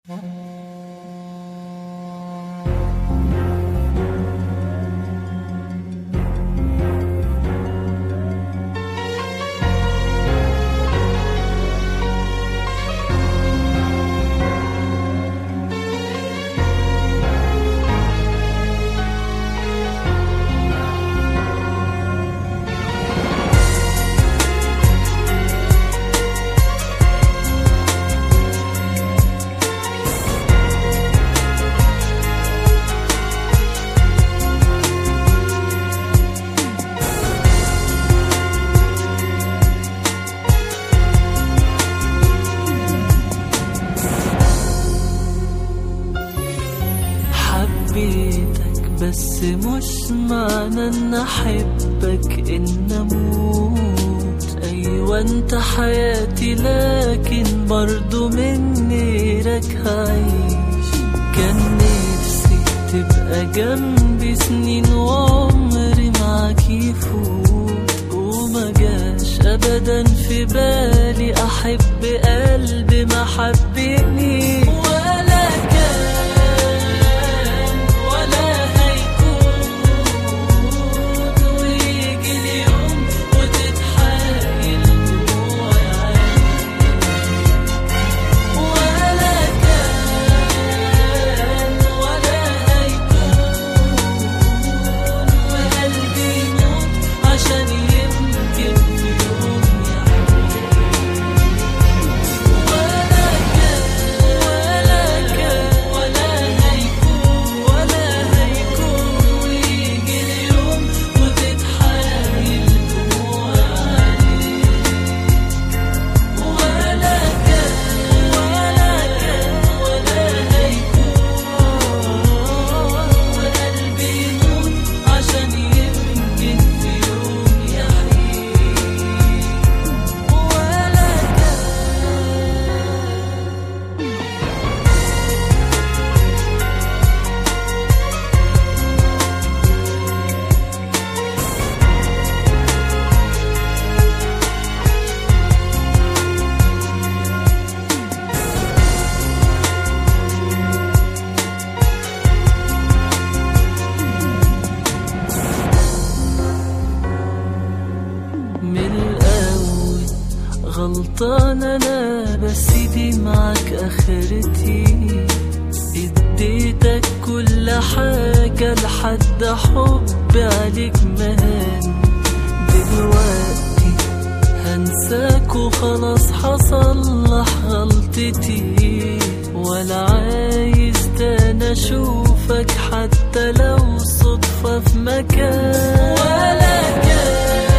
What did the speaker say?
حبيتك بس مش معنى ان احبك ان اموت ايوه انت حياتي لكن برضو من غيرك هعيش كان نفسي تبقى جنبي سنين وعمري معاك يفوت وما جاش ابدا في بالي احب قلبي ما حبني ولا كان ولا هيكون ويجي اليوم وتتحايل دموعي عيني ولا كان ولا هيكون وقلبي يموت عشان يمكن في يوم ولا كان ولا كان ولا هيكون ولا هيكون ويجي اليوم وتتحايل دموعي ولا كان ولا كان ولا هيكون وقلبي يموت عشان يمكن في يوم يحيي ولا كان من الأول غلطان أنا بس دي معاك آخرتي اديتك كل حاجة لحد حبي عليك مهان دلوقتي هنساك وخلاص هصلح غلطتي ولا عايز تاني اشوفك حتى لو صدفة في مكان ولا كان